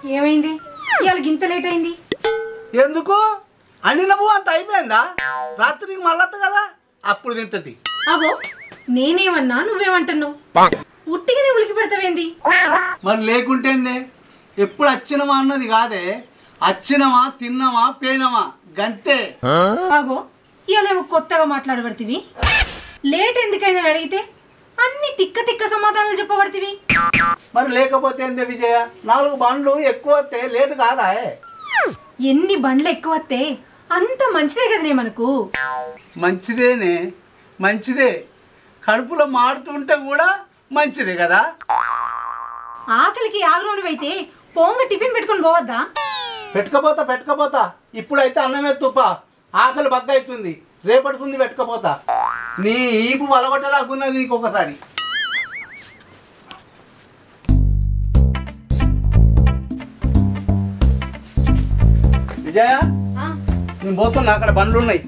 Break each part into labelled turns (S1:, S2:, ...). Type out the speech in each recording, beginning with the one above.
S1: ఏమైంది ఇవాళ గింత లేట్ అయింది
S2: ఎందుకు అండిన పువ్వు అంత అయిపోయిందా రాత్రికి మళ్ళొద్దు కదా అప్పుడు తింటది
S1: అగో నేనేమన్నా నువ్వేమంటున్నావు ఉట్టిగానే ఉలికి పెడతావేంది
S2: మరి లేకుంటేందే ఎప్పుడు వచ్చినమా అన్నది కాదే వచ్చినమా తిన్నమా పేనమా గంతే
S1: అగో ఇవాళేమో కొత్తగా మాట్లాడబడుతుంది లేట్ ఎందుకైనా అడిగితే అన్ని తిక్క తిక్క సమాధానాలు చెప్పబడుతుంది
S2: మరి లేకపోతే ఏందే విజయ నాలుగు బండ్లు ఎక్కువ వస్తే లేటు కాదా
S1: ఎన్ని బండ్లు ఎక్కువ వస్తే అంత మంచిదే కదనే మనకు
S2: మంచిదేనే మంచిదే కడుపులో మాడుతుంటే కూడా మంచిదే కదా
S1: ఆకలికి ఆగ్రోనివైతే పోంగ టిఫిన్ పెట్టుకొని పోవద్దా
S2: పెట్టుకపోతా పెట్టుకపోతా ఇప్పుడైతే అన్నమే తుప్ప ఆకలి బగ్గ అవుతుంది రేపడుతుంది పెట్టుకపోతా నీ ఈపు వలగొట్టదాకున్నది నీకు ఒకసారి విజయ
S1: ఆ,
S2: నేను పోతున్నా అక్కడ బండ్లు ఉన్నాయి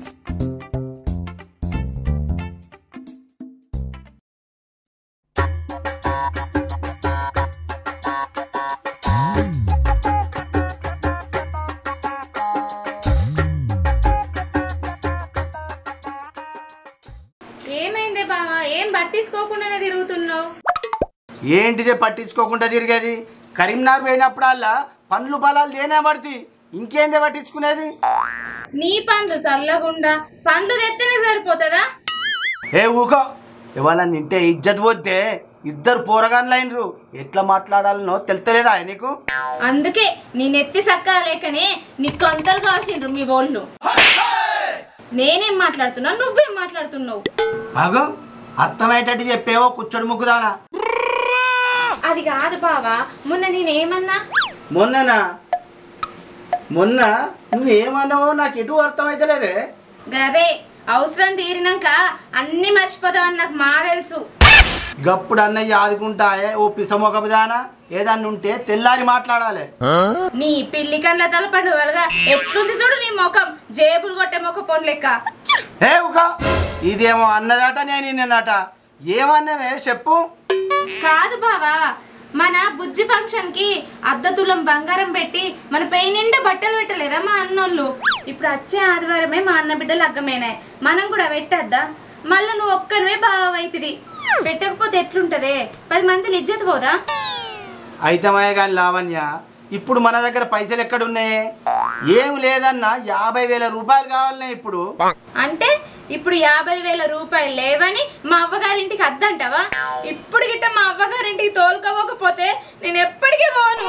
S3: ఏమైందే బావా ఏం పట్టించుకోకుండానే తిరుగుతున్నావు
S4: ఏంటిదే పట్టించుకోకుండా తిరిగేది కరీంనగర్ పోయినప్పుడల్లా పండ్లు బలాలు దేనే పడుతుంది ఇంకేందే పట్టించుకునేది
S3: నీ పండ్లు చల్లగుండా పండ్లు తెత్తేనే సరిపోతుందా
S4: ఏ ఊకో ఇవాళ నింటే ఇజ్జత్ పోతే ఇద్దరు పోరగాన్లు అయినరు ఎట్లా మాట్లాడాలనో తెలుతలేదా నీకు
S3: అందుకే నీ నెత్తి సక్కా లేకనే నీ కొంతలు కావాల్సిండ్రు మీ వాళ్ళు నేనేం మాట్లాడుతున్నా నువ్వేం మాట్లాడుతున్నావు
S4: బాగో అర్థమయ్యేటట్టు చెప్పేవో కూర్చొని ముగ్గుదానా
S3: అది కాదు బావా మొన్న నేనేమన్నా
S4: మొన్ననా మొన్న నువ్వేమన్నావో నాకు ఎటు అర్థమైతలేదే
S3: గదే అవసరం తీరినాక అన్ని మర్చిపోతావని నాకు మా తెలుసు
S4: గప్పుడు అన్నయ్య ఆదుకుంటాయే ఓ పిసమొకదానా ఏదన్నా ఉంటే తెల్లారి మాట్లాడాలి
S3: నీ పిల్లి కండ్ల తలపండువలుగా ఎట్లుంది చూడు నీ ముఖం జేబులు కొట్టే ముఖ పొన్ లెక్క
S4: ఏ ఉక ఇదేమో అన్నదాట నేను నిన్నట ఏమన్నావే చెప్పు
S3: కాదు బావా మన బుజ్జి ఫంక్షన్ కి అర్ధ తులం బంగారం పెట్టి మన పై నిండా బట్టలు పెట్టలేదా మా అన్నోళ్ళు ఇప్పుడు వచ్చే ఆదివారమే మా అన్న బిడ్డలు అగ్గమేనాయి మనం కూడా పెట్టద్దా మళ్ళీ నువ్వు ఒక్కనివే బావ అవుతుంది పెట్టకపోతే ఎట్లుంటదే పది మందిని ఇజ్జత్ పోదా
S4: అయితమయ్య కానీ లావణ్య ఇప్పుడు మన దగ్గర పైసలు ఎక్కడున్నాయి ఏం లేదన్నా యాభై వేల రూపాయలు కావాలనే ఇప్పుడు
S3: అంటే ఇప్పుడు యాభై వేల రూపాయలు లేవని మా అవ్వగారింటికి అద్దంటావా ఇప్పుడు గిట్ట మా అవ్వగారింటికి తోలుకోకపోతే నేను ఎప్పటికీ పోను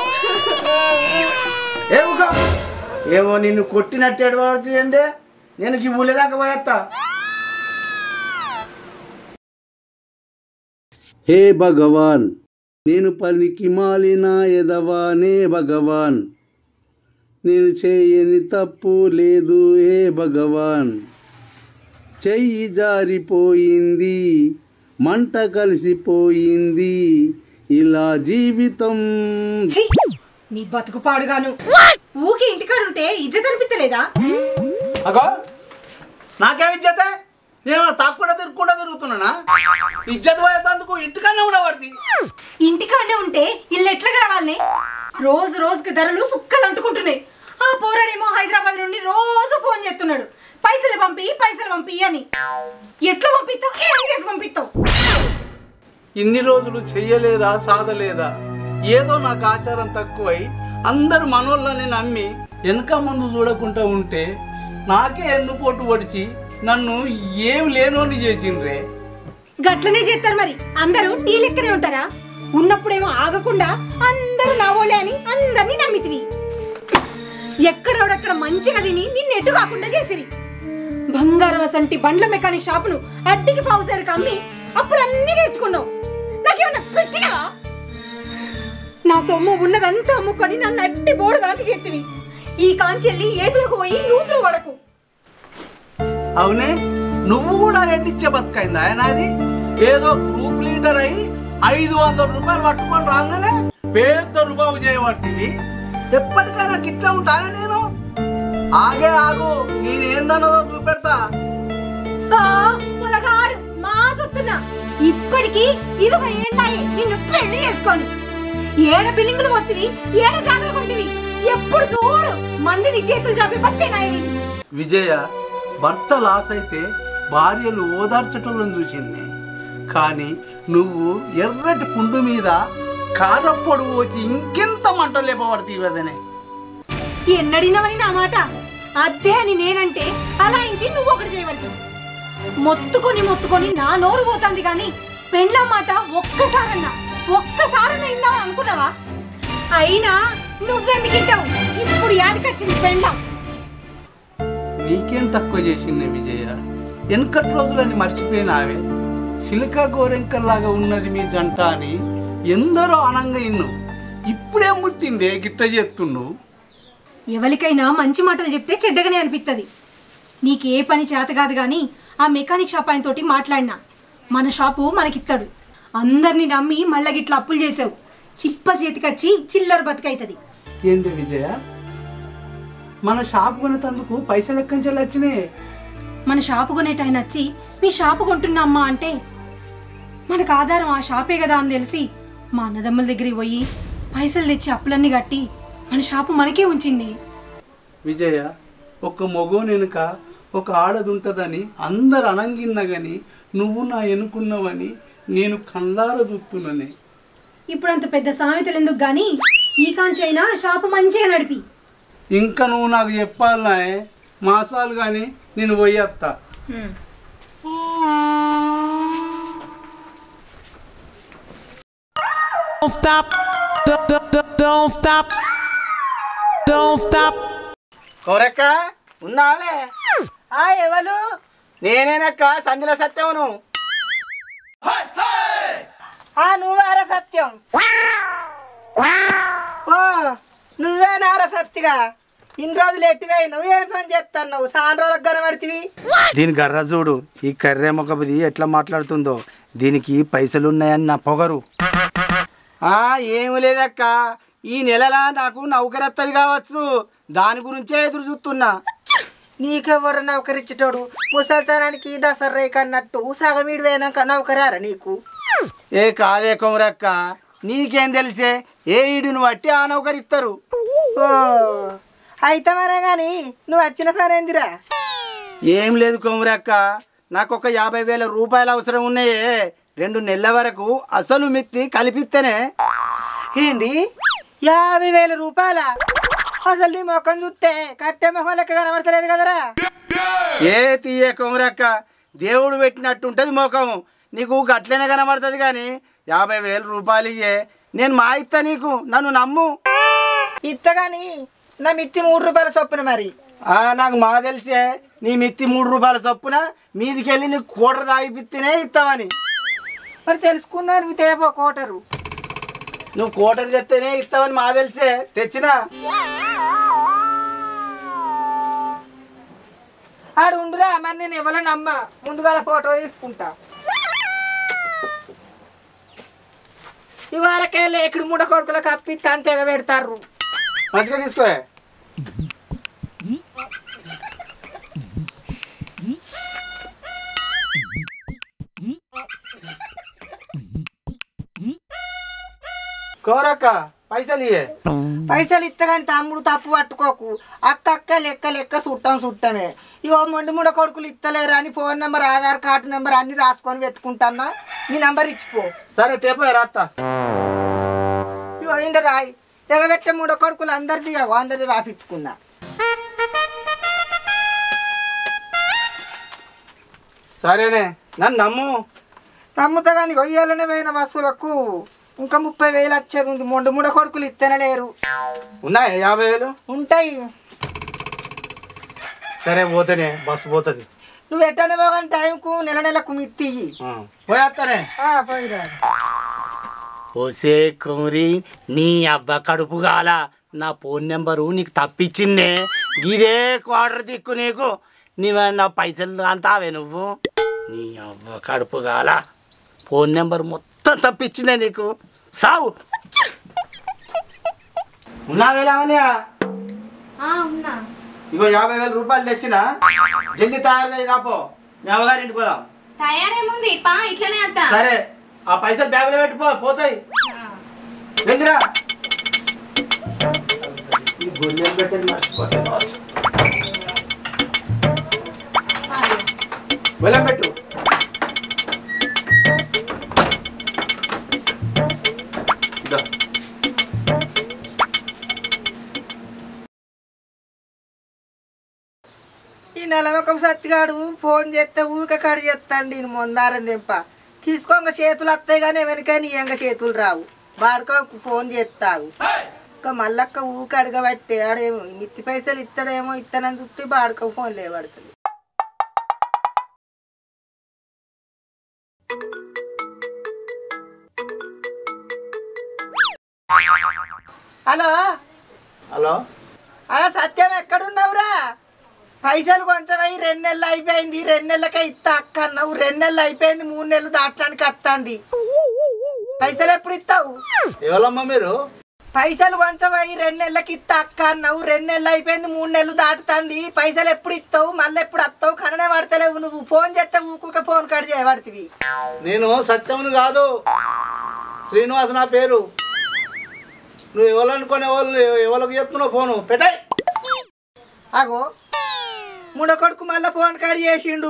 S4: ఏ ఉక ఏమో నిన్ను కొట్టినట్టు ఎడబడుతుంది ఏందే నేను ఈ ఊళ్ళేదాకా పోయేస్తా
S2: హే భగవాన్ నేను పలికి మాలిన ఎదవానే భగవాన్ నేను చేయని తప్పు లేదు హే భగవాన్ చెయ్యి జారిపోయింది మంట కలిసిపోయింది ఇలా జీవితం
S1: ఛీ! నీ బతుకు పాడుగాను ఊకి ఇంటికాడుంటే ఇజ్జత్ అనిపించలేదా
S2: అగో నాకేం ఇజ్జతే నేను తాకుండా తిరుగుకుండా తిరుగుతున్నానా ఇజ్జత్ పోయేందుకు ఇంటికన్నా ఉండబడి
S1: ఇంటికాడే ఉంటే ఇల్లు ఎట్లా గడవాలని రోజు రోజుకి ధరలు సుక్కలు అంటుకుంటున్నాయి ఆ పోరాడేమో హైదరాబాద్ నుండి రోజు ఫోన్ చేస్తున్నాడు పైసలు పంపి పైసలు పంపి అని ఎట్లా పంపిస్తావు ఏం చేసి పంపిస్తావు
S2: ఇన్ని రోజులు చెయ్యలేదా సాధలేదా ఏదో నాకు ఆచారం తక్కువై అందరు మనోళ్ళని నమ్మి వెనక ముందు చూడకుండా ఉంటే నాకే ఎన్నుపోటు పొడిచి నన్ను ఏం లేనోని చేసిండ్రే
S1: గట్లనే చేస్తారు మరి అందరూ నీ లెక్కనే ఉంటారా ఉన్నప్పుడేమో ఆగకుండా అందరూ నా వాళ్ళే అని అందరినీ నమ్మితివి ఎక్కడోడక్కడ మంచిగా తిని నిన్ను ఎటు కాకుండా చేసిరి బంగారం అసంటి బండ్ల మెకానిక్ షాపును అడ్డికి పావుసారికి అమ్మి అప్పుడు అన్ని తెచ్చుకున్నావు నాకేమన్నా పెట్టినావా నా సొమ్ము ఉన్నదంతా అమ్ముకొని నన్ను అట్టి బోడు దాన్ని చేతివి ఈ కాంచెల్లి ఏదులకు పోయి నూతులు పడకు
S2: అవునే నువ్వు కూడా ఎండిచ్చే బతుకైందా ఆయన అది ఏదో గ్రూప్ లీడర్ అయి ఐదు వందల రూపాయలు పట్టుకొని రాగానే పెద్ద రూపాయి చేయబడుతుంది ఎప్పటికైనా నాకు ఇట్లా ఉంటానా నేను ఆగే ఆగు నేనేందన్నదో చూపెడతా
S1: ఆ, పొలగాడు మా సొత్తున్నా ఇప్పటికి ఇరవై ఏళ్ళాయి నిన్ను పెళ్లి చేసుకొని ఏడ బిల్లింగులు పోతివి ఏడ జాగ్రత్త కొంటివి ఎప్పుడు చూడు మందిని చేతులు చాపి బతికే నాయని
S2: విజయ భర్త లాస్ అయితే భార్యలు ఓదార్చటం చూసింది కానీ నువ్వు ఎర్రటి పుండు మీద కారప్పొడు పోచి ఇంకెంత మంట లేపబడతీ వదనే
S1: ఎన్నడినవని నా మాట అద్దే అని నేనంటే అలా ఇంచి నువ్వు ఒకటి చేయబడుతుంది మొత్తుకొని మొత్తుకొని నా నోరు పోతుంది కానీ పెండ్ల మాట ఒక్కసారన్నా ఒక్కసారన్నా ఇందామని అనుకున్నావా అయినా నువ్వెందుకు ఇంటావు ఇప్పుడు యాదికొచ్చింది పెండ్లం
S2: నీకేం తక్కువ చేసిందే విజయ వెనకటి రోజులని మర్చిపోయినావే సిలికా గోరెంకల్లాగా ఉన్నది మీ జంట అని ఎందరో అనంగా ఇన్ను ఇప్పుడేం పుట్టిందే గిట్ట చేస్తుండు
S1: ఎవరికైనా మంచి మాటలు చెప్తే చెడ్డగానే అనిపిస్తుంది నీకు ఏ పని చేత కాదు కానీ ఆ మెకానిక్ షాప్ ఆయన తోటి మాట్లాడినా మన షాపు మనకిస్తాడు అందరినీ నమ్మి మళ్ళా గిట్ల అప్పులు చేసావు చిప్ప చేతికొచ్చి చిల్లర బతికైతుంది
S2: ఏంది విజయ మన షాప్ కొనేటందుకు పైసలు ఎక్కడి నుంచి వచ్చినాయి
S1: మన షాపు కొనేట ఆయన వచ్చి మీ షాపు కొంటున్నామ్మా అంటే మనకు ఆధారం ఆ షాపే కదా అని తెలిసి మా అన్నదమ్ముల దగ్గరికి పోయి పైసలు తెచ్చి అప్పులన్నీ కట్టి మన షాపు మనకే ఉంచింది
S2: విజయ ఒక మొగో వెనుక ఒక ఆడది ఉంటుందని అందరు అనంగిన్నా గాని నువ్వు నా ఎన్నుకున్నావని నేను కళ్ళార చూస్తున్నానే
S1: ఇప్పుడు అంత పెద్ద సామెతలు ఎందుకు గాని ఈ కాంచైనా షాపు మంచిగా నడిపి
S2: ఇంకా నువ్వు నాకు చెప్పాలనా మాసాలు కానీ నేను పోయేస్తా
S5: Don't stop. Don't, don't, don't, don't stop. Don't stop.
S4: కోరక్క ఉన్నావే
S6: ఆ ఎవరు
S4: నేనేనక్క సంజల సత్యమును
S6: ఆ నువ్వేర సత్యం ఓ నువ్వే నార సత్తిగా ఇన్ని రోజులు ఎట్టివే నువ్వు ఏం పని చేస్తాను నువ్వు సాన్ రోజులకు కనబడితివి
S4: దీని గర్ర చూడు ఈ కర్రె మొక్కది ఎట్లా మాట్లాడుతుందో దీనికి పైసలు ఉన్నాయని నా పొగరు ఆ ఏమి లేదక్క ఈ నెలలా నాకు నౌకరెత్తది కావచ్చు దాని గురించే ఎదురు చూస్తున్నా
S6: నీకెవరు నౌకరిచ్చేటోడు ముసల్తనానికి దసర్రై కన్నట్టు సగమీడు పోయినాక నౌకరారా నీకు
S4: ఏ కాదే కొమరక్క నీకేం తెలిసే ఏ ఈడును బట్టి ఆ నౌకరిస్తారు
S6: ఓ అయితే మరే గాని నువ్వు వచ్చిన పని ఏందిరా
S4: ఏం లేదు కొమరక్క నాకు ఒక యాభై వేల రూపాయలు అవసరం ఉన్నాయే రెండు నెలల వరకు అసలు మిత్తి కలిపిస్తేనే
S6: ఏంది యాభై వేల రూపాయల అసలు నీ ముఖం చూస్తే కట్టె మొహం లెక్క కనబడతలేదు కదరా
S4: ఏ తీయే కొమరక్క దేవుడు పెట్టినట్టు ఉంటుంది ముఖం నీకు గట్లనే కనబడుతుంది కానీ యాభై వేల రూపాయలు ఇయ్యే నేను మా ఇస్తా నీకు నన్ను నమ్ము
S6: ఇత్తగాని నా మిత్తి మూడు రూపాయల చొప్పున మరి
S4: ఆ, నాకు మా తెలిసే నీ మిత్తి మూడు రూపాయల చొప్పున మీదికెళ్ళి నీకు కూటర్ తాగిపిస్తేనే ఇస్తావని
S6: మరి తెలుసుకున్నా నువ్వు తేపో కోటరు
S4: నువ్వు కూటర్ తెస్తేనే ఇస్తావని మా తెలిసే తెచ్చినా
S6: ఆడు ఉండురా మరి నేను ఎవరైనా నమ్మ ముందుగా ఫోటో తీసుకుంటా ఇవాళకెళ్ళి ఇక్కడ మూడ కొడుకులకు అప్పిస్తే అంతేగా పెడతారు
S4: మంచిగా తీసుకో కోరక్క పైసలు ఇయ్యే
S6: పైసలు ఇత్తగాని తమ్ముడు తప్పు పట్టుకోకు అక్క అక్క లెక్క లెక్క చుట్టాం చుట్టమే ఇగో మొండి మూడ కొడుకులు ఇత్తలేరు అని phone number Aadhaar card number అన్ని రాసుకొని పెట్టుకుంటానా నీ నంబర్ ఇచ్చిపో
S4: సరే టేపు రాత్తా
S6: ఇగో ఇంట రాయి తెగబెట్టే మూడ కొడుకులు అందరిది ఇగో అందరిది రాపించుకున్నా
S4: సరేనే నన్ను నమ్ము
S6: నమ్ముతా కానీ గొయ్యాలనే పోయిన వస్తువులకు ఇంకా ముప్పై వేలు వచ్చేది ఉంది మొండు మూడ కొడుకులు ఇత్తనే లేరు
S4: ఉన్నాయా యాభై వేలు
S6: ఉంటాయి
S4: సరే పోతేనే బస్సు పోతుంది
S6: నువ్వు ఎట్టనే పోగానే టైంకు నెల నెలకు మిత్తి ఇయ్యి.
S4: పోయేస్తానే
S6: ఆ పోయిరా
S4: ఓసే కుమరి నీ అవ్వ కడుపు గాల నా ఫోన్ నెంబరు నీకు తప్పించిందే గిదే క్వార్టర్ దిక్కు నీకు నీవే నా పైసలు అంతావే నువ్వు నీ అవ్వ కడుపు గాల ఫోన్ నెంబర్ మొత్తం తప్పించిందే నీకు సావు ఉన్నావే లావణ్య
S3: ఆ, ఉన్నా
S4: ఇగో యాభై వేల రూపాయలు తెచ్చిన జల్దీ తయారు రాపో మీ అమ్మగారింటికి పోదాం
S3: తయారేముంది పా ఇట్లనే అత్తా
S4: సరే ఆ పైసలు బ్యాగులో పెట్టుకో పోతాయి వెళ్ళిరా
S2: గొల్లెం పెట్టని మర్చిపోతే కావచ్చు గొల్లెం పెట్టు ఇదో
S6: ఈ నెలమొకం సత్తిగాడు ఫోన్ చేస్తే ఊక కాడి చేస్తాండి నేను మొందారం దింప తీసుకోంగ చేతులు వస్తాయి కానీ వెనకని ఏంగ చేతులు రావు వాడుకో ఫోన్ చేస్తావు ఇంకా మళ్ళక్క ఊక అడగబట్టే ఆడేమో మిత్తి పైసలు ఇస్తాడేమో ఇస్తానని చూస్తే బాడుకో ఫోన్ లేబడుతుంది హలో
S2: హలో
S6: అలా సత్యం ఎక్కడున్నావురా పైసలు కొంచెం అయ్యి రెండు నెలలు అయిపోయింది రెండు నెలలకే ఇస్తా అక్క అన్నావు రెండు నెలలు అయిపోయింది మూడు నెలలు దాటడానికి వస్తుంది పైసలు ఎప్పుడు ఇస్తావు
S2: ఎవరమ్మా మీరు
S6: పైసలు కొంచెం అయ్యి రెండు నెలలకి ఇస్తా అక్క అన్నావు రెండు నెలలు అయిపోయింది మూడు నెలలు దాటుతుంది పైసలు ఎప్పుడు ఇస్తావు మళ్ళీ ఎప్పుడు వస్తావు కననే పడతలేవు నువ్వు ఫోన్ చేస్తే ఊకుక ఫోన్ కట్ చేయబడుతుంది
S2: నేను సత్యముని కాదు శ్రీనివాస్ నా పేరు నువ్వు ఎవరనుకొని ఎవరు ఎవరికి చెప్తున్నావు ఫోను పెట్టాయి
S6: అగో మూడో కొడుకు మళ్ళీ ఫోన్ కట్ చేసిండు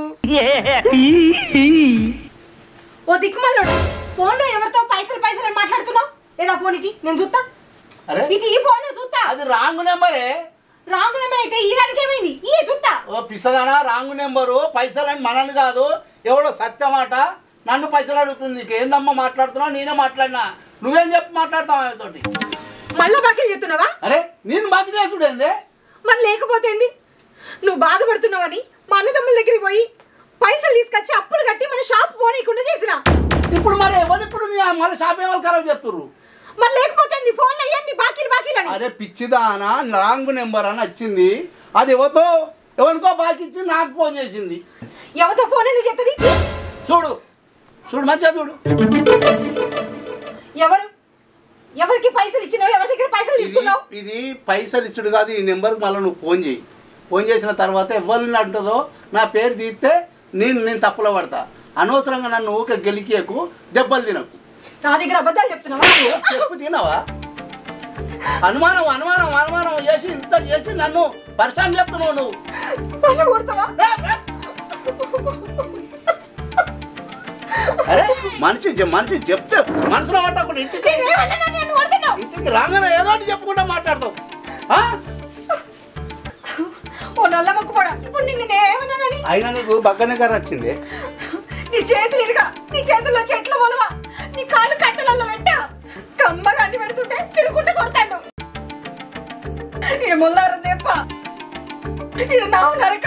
S1: ఓ దిక్కుమల్లోడు ఫోన్లో ఎవరితో పైసలు పైసలు అని మాట్లాడుతున్నావు లేదా ఫోన్ ఇటీ నేను చూస్తా
S2: అరే
S1: ఇటు ఈ ఫోన్ చూస్తా
S2: అది రాంగ్ నెంబరే
S1: రాంగ్ నెంబర్ అయితే ఈడానికి ఏమైంది ఈ చూస్తా
S2: ఓ పిసదానా రాంగ్ నెంబరు పైసలని మనని కాదు ఎవడో సత్యమాట నన్ను పైసలు అడుగుతుంది నీకు ఏందమ్మా మాట్లాడుతున్నావు నేనే మాట్లాడినా నువ్వేం చెప్పి మాట్లాడతావు ఆమెతోటి
S1: మళ్ళీ బాకీ చెప్తున్నావా
S2: అరే నేను బాకీ చేసుడేందే
S1: మరి లేకపోతే ఏంది నువ్వు బాధపడుతున్నావని మా అన్నదమ్ముల దగ్గరికి పోయి పైసలు తీసుకొచ్చి అప్పులు కట్టి మన షాప్ ఫోన్ ఇవ్వకుండా చేసినా
S2: ఇప్పుడు మరి ఎవరు ఇప్పుడు నీ మళ్ళీ షాప్ ఏమో ఖరాబ్ చేస్తుర్రు
S1: మరి లేకపోతే ఏంది ఫోన్లో అయ్యింది బాకీలు బాకీలు అని
S2: అరే పిచ్చిదానా రాంగ్ నెంబర్ అని వచ్చింది అది ఎవరితో ఎవరికో బాకీ ఇచ్చి నాకు ఫోన్ చేసింది
S1: ఎవరితో ఫోన్ ఎందుకు చేస్తుంది
S2: చూడు చూడు మంచిగా చూడు
S1: ఎవరు ఎవరికి పైసలు ఇచ్చినావు ఎవరి దగ్గర పైసలు
S2: ఇది
S1: తీసుకున్నావు
S2: ఇది పైసలు ఇచ్చుడు కాదు ఈ నెంబర్కి మళ్ళీ నువ్వు ఫోన్ చేయి ఫోన్ చేసిన తర్వాత ఎవరిని అంటుందో నా పేరు తీస్తే నేను నేను తప్పులో పడతా అనవసరంగా నన్ను ఊకే గెలికేకు దెబ్బలు తినకు
S1: నా దగ్గర అబద్ధాలు చెప్తున్నావా
S2: చెప్పు తినవా అనుమానం అనుమానం అనుమానం చేసి ఇంత చేసి నన్ను పరిశాన్ చేస్తున్నావు నువ్వు
S1: నన్ను కొడతావా
S2: అరే మనిషి చె- మనిషి చెప్తే మనసులో పట్టకుండా ఇంటికి
S1: నేనేమన్నా నేను కొడుతున్నావు
S2: ఇంటికి రాగానే ఏదో ఒకటి చెప్పుకుంటా మాట్లాడతావు ఆ?
S1: ఓ నల్ల మొక్కుపోడా ఇప్పుడు నిన్ను నేనేమన్నానని
S2: అయినా నీకు బగ్గనే గారు వచ్చింది
S1: నీ చేతులు ఇరుగా నీ చేతుల్లో చెట్ల మొలవా నీ కాళ్ళు కట్టలలో పెట్టా కమ్మగా అన్ని పెడుతుంటే తిరుగుంటే కొడతాడు నేను మొల్లారం దెబ్బ నేను నావు నరక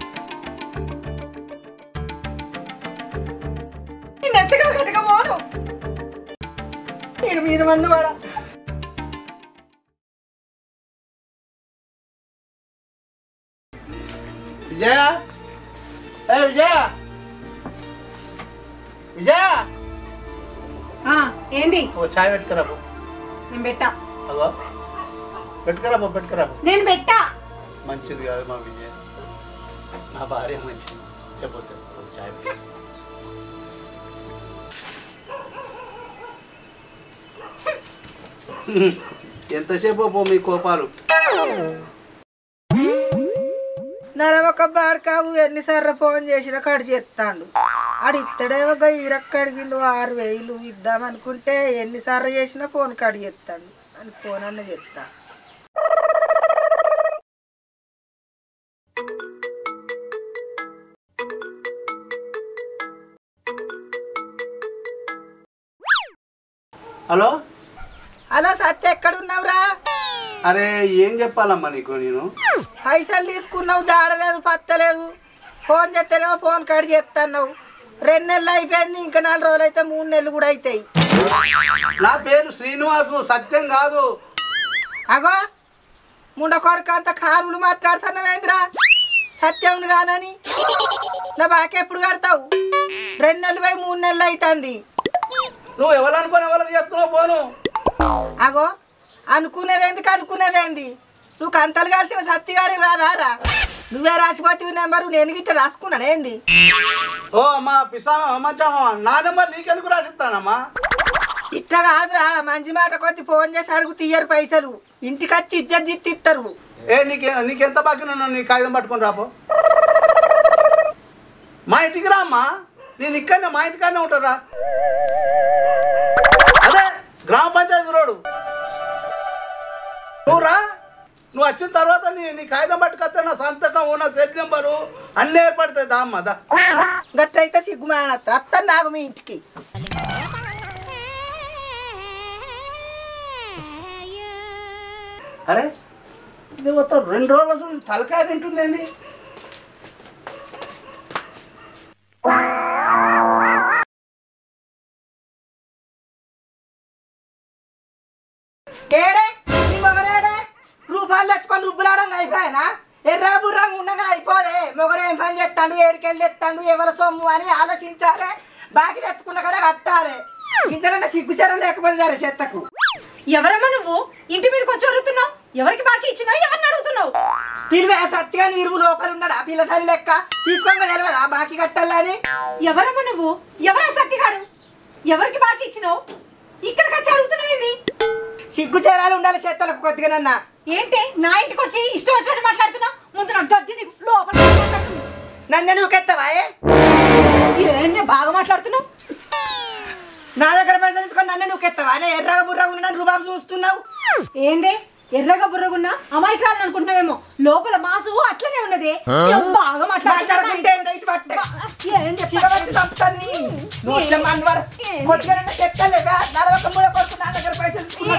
S1: నేను ఎంతగా గట్టిగా పోను నేను మీద మందు వాడా
S2: విజయ ఏ విజయ విజయ
S1: ఏంది
S2: ఓ చాయ్ పెట్టుకురాబు
S1: నేను పెట్టా
S2: అగో పెట్టుకురాబు పెట్టుకురాబు
S1: నేను పెట్టా
S2: మంచిది కాదు మా విజయ నా భార్య మంచిది లేకపోతే ఓ చాయ్ పెట్టు. ఎంతసేపు పో మీ కోపాలు
S6: నెలవొక బాడకావు ఎన్నిసార్లు ఫోన్ చేసినా కడు చేస్తాడు ఆడు ఇత్తడేమో ఇరక్క అడిగిండు ఆరు వేలు ఇద్దామనుకుంటే ఎన్నిసార్లు చేసినా ఫోన్ కడి చేస్తాడు అని ఫోన్ అన్న చెప్తా
S2: హలో
S6: హలో సత్య ఎక్కడున్నావురా
S2: అరే ఏం చెప్పాలమ్మా నీకు నేను
S6: పైసలు తీసుకున్నావు జాడలేదు పత్తలేదు ఫోన్ చేస్తేనేమో ఫోన్ కడి చేస్తున్నావు రెండు నెలలు అయిపోయింది ఇంకా నాలుగు రోజులు అయితే మూడు నెలలు కూడా అవుతాయి
S2: నా పేరు శ్రీనివాసు సత్యం కాదు
S6: అగో ముండ కొడుకు అంత కారులు మాట్లాడుతున్నావేంద్రా సత్యం కానని నా బాకి ఎప్పుడు కడతావు రెండు నెలలు పోయి మూడు నెలలు అవుతుంది
S2: నువ్వు ఎవరనుకొని ఎవరికి చేస్తున్నావు పోను
S6: అగో అనుకునేది ఎందుకు అనుకునేది ఏంది నువ్వు కంతలు కాల్సిన సత్తిగారి కాదారా నువ్వే రాసిపోతే నెంబరు నేను గిట్ట రాసుకున్నాను ఏంది
S2: ఓ అమ్మా పిసామా అమ్మాచామా నా నెంబర్ నీకెందుకు రాసిస్తానమ్మా
S6: ఇట్లా కాదురా మంచి మాట కొద్ది ఫోన్ చేసి అడుగు తీయరు పైసలు ఇంటికి వచ్చి ఇజ్జత్ జిత్తి ఇస్తారు
S2: ఏ నీకే నీకెంత బాకీ ఉన్నావు నీ కాగితం పట్టుకొని రాపో మా ఇంటికి రా అమ్మా నేను ఇక్కడనే మా ఇంటికాడనే ఉంటారా అదే గ్రామ పంచాయతీ రోడ్డు నువ్వు రా నువ్వు వచ్చిన తర్వాత నీ నీ కాగితం పట్టుకొస్తే నా సంతకం నా సెల్ నెంబరు అన్నీ ఏర్పడతాయి దా అమ్మ దా
S6: గట్లయితే సిగ్గుమాన అత్త నాకు మీ ఇంటికి
S2: అరే ఇది మొత్తం రెండు రోజులు అసలు తలకాయ తింటుంది ఏంది
S6: ఏడే నీ మొగడేడే రూపాయలు తెచ్చుకొని రుబ్బులాడం అయిపోయానా ఎర్ర బుర్రంగా ఉండగా అయిపోదే మొగడు ఏం పని చేస్తాడు ఏడికెళ్ళి తెస్తాడు ఎవరి సొమ్ము అని ఆలోచించాలి బాకి తెచ్చుకున్న కూడా కట్టాలి ఇంతకంటే సిగ్గుచరం లేకపోతే సరే చెత్తకు
S1: ఎవరమ్మా నువ్వు ఇంటి మీదకి వచ్చి అడుగుతున్నావు ఎవరికి బాకీ ఇచ్చినావు ఎవరిని అడుగుతున్నావు
S6: పిలివే సత్తిగా విరుగు లోపల ఉన్నాడు ఆ పిల్ల తల్లి లెక్క తీసుకోగా తెలియదా బాకీ కట్టాలని
S1: ఎవరమ్మా నువ్వు ఎవరా సత్తిగాడు ఎవరికి బాకీ ఇచ్చినావు ఇక్కడికి వచ్చి అడుగుతున్నావు ఏంది
S6: సిగ్గుచరాలు ఉండాలి చెత్తలకు కొద్దిగానన్న
S1: ఏంటి నా ఇంటికి వచ్చి ఇష్టం వచ్చినట్టు మాట్లాడుతున్నావు ముందు నా గద్దె దిగు, లోపల మాట్లాడుతున్నావు.
S6: నన్ను నువ్వుకెత్తవా ఏ?
S1: ఏంది బాగా మాట్లాడుతున్నావు
S6: నా దగ్గర పైసలు తీసుకొని నన్ను నువ్వుకెత్తవా అనే ఎర్రగా బుర్రగా ఉన్నాను రూపాయలు చూస్తున్నావు
S1: ఏంది ఎర్రగా బుర్రగున్నా అమాయకురాలు అనుకుంటున్నావేమో లోపల మాసు అట్లనే ఉన్నది ఏం బాగా
S6: మాట్లాడుకుంటే
S1: మాట్లాడుతున్నావు
S6: ఏందో ఇటు పట్టే.
S1: ఏంది
S6: చివరికి చంపుతాను నీ. నువ్వు వచ్చే మన్వాడు. కొట్టుకెళ్ళిన చెత్తలే, బా. నలభై మూల కొడుకు నా దగ్గర పైసలు తీసుకున్నాడు.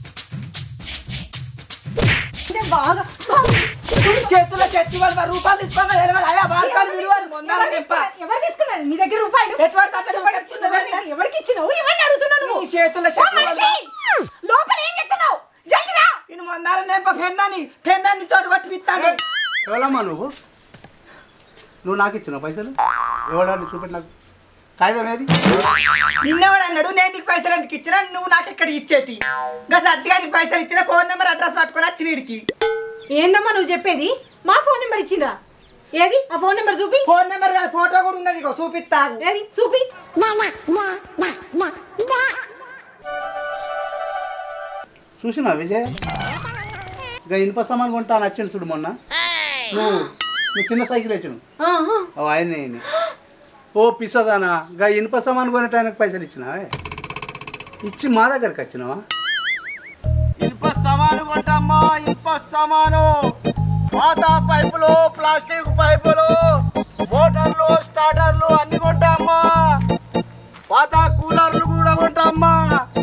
S1: ఏంది బాగా
S6: చేతుల్లో చెత్తి వాళ్ళు మరి రూపాయలు తీసుకోగా తెలియదు. అయ్యా, బాల్కాలు విలువలు మొందాల
S1: ఎవరు
S6: నింప.
S1: తీసుకున్నారు? ఎవరు తీసుకున్నారు నీ దగ్గర రూపాయలు
S6: ఎటువంటి అట్లా నువ్వు ఎత్తుకున్నావు?
S1: ఎవరికి ఇచ్చినావు ఎవరిని అడుగుతున్నావు నువ్వు
S6: నీ చేతుల్లో
S1: ఓ
S6: చెత్తి
S1: మనిషి!
S6: వాళ్ళు.
S1: లోపల ఏం చెప్తున్నావు జల్ది రా
S6: నేను మొందాల నింప పెన్నాని పెన్నాన్ని తోటి కొట్టి పిత్తాను
S2: ఎవరమ్మా నువ్వు నువ్వు నాకు ఇచ్చిన పైసలు ఎవడాన్ని చూపెట్టి నాకు కాగితం ఏది
S6: నిన్నవాడు అన్నాడు నేను నీకు పైసలు ఎందుకు ఇచ్చినా నువ్వు నాకు ఇక్కడ ఇచ్చేటి ఇంకా సర్దిగా నీకు పైసలు ఇచ్చిన ఫోన్ నెంబర్ అడ్రస్ పట్టుకొని వచ్చి వీడికి
S1: ఏందమ్మా నువ్వు చెప్పేది మా ఫోన్ నెంబర్ ఇచ్చిండ్రా ఏది ఆ ఫోన్ నెంబర్ చూపి
S6: ఫోన్ నెంబర్ కాదు ఫోటో కూడా ఉన్నది ఇగో చూపిస్తా
S1: ఏది చూపి
S2: చూసినా విజయ్ ఇక ఇనుప సామాన్ కొంటా నచ్చిండు చూడు మొన్న నువ్వు నువ్వు చిన్న సైకిల్ వచ్చిన
S1: ఆ, ఆ.
S2: ఓ ఆయన ఈయన. ఓ పిసదానా గా ఇనుప సామాన్ కొనటానికి పైసలు ఇచ్చినావే ఇచ్చి మా దగ్గరికి వచ్చినావా ఇనుప సామాను కొంటమ్మా ఇనుప సామాను పాత పైపులు ప్లాస్టిక్ పైపులు మోటార్లు స్టార్టర్లు అన్ని కొంటామ్మా పాత కూలర్లు కూడా కొంటామ్మా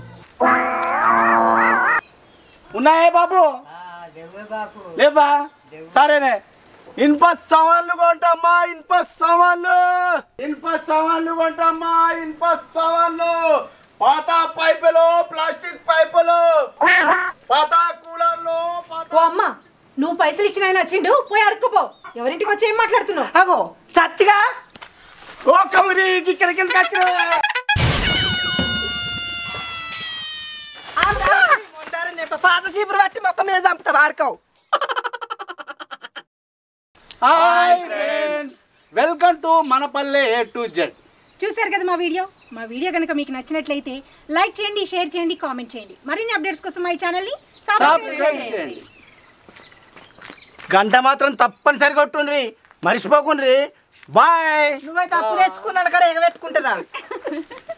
S2: ఉన్నాయే బాబు లేవా సరేనే ఇనుప సామాన్లు కొంటమ్మా ఇనుప సామాన్లు ఇనుప సామాన్లు కొంటమ్మా ఇనుప సామాన్లు పాత పైపులు ప్లాస్టిక్ పైపులు పాత కూలర్లు పాత
S1: ఓ అమ్మ నువ్వు పైసలు ఇచ్చిన ఆయన వచ్చిండు పోయి అడుక్కుపో ఎవరింటికి వచ్చి ఏం మాట్లాడుతున్నావు
S6: అగో సత్తిగా
S2: ఓ కమిరి ఇక్కడికి ఎందుకు వచ్చినావు?
S6: ముందర నింప పాత చీపురు పట్టి మొక్క మీద చంపుతా వాడుకోవు
S2: హాయ్ ఫ్రెండ్స్ వెల్కమ్ టు మనపల్లె ఏ టు జెడ్
S1: చూశారు కదా మా వీడియో మా వీడియో కనుక మీకు నచ్చినట్లయితే లైక్ చేయండి షేర్ చేయండి కామెంట్ చేయండి మరిన్ని అప్డేట్స్ కోసం మా ఈ ఛానల్ని
S2: సబ్స్క్రైబ్ చేయండి గంట మాత్రం తప్పనిసరి కొట్టుండ్రి మర్చిపోకుండ్రి బాయ్
S6: నువ్వైతే అప్పు తెచ్చుకున్నాడు కూడా ఎగబెట్టుకుంటున్నా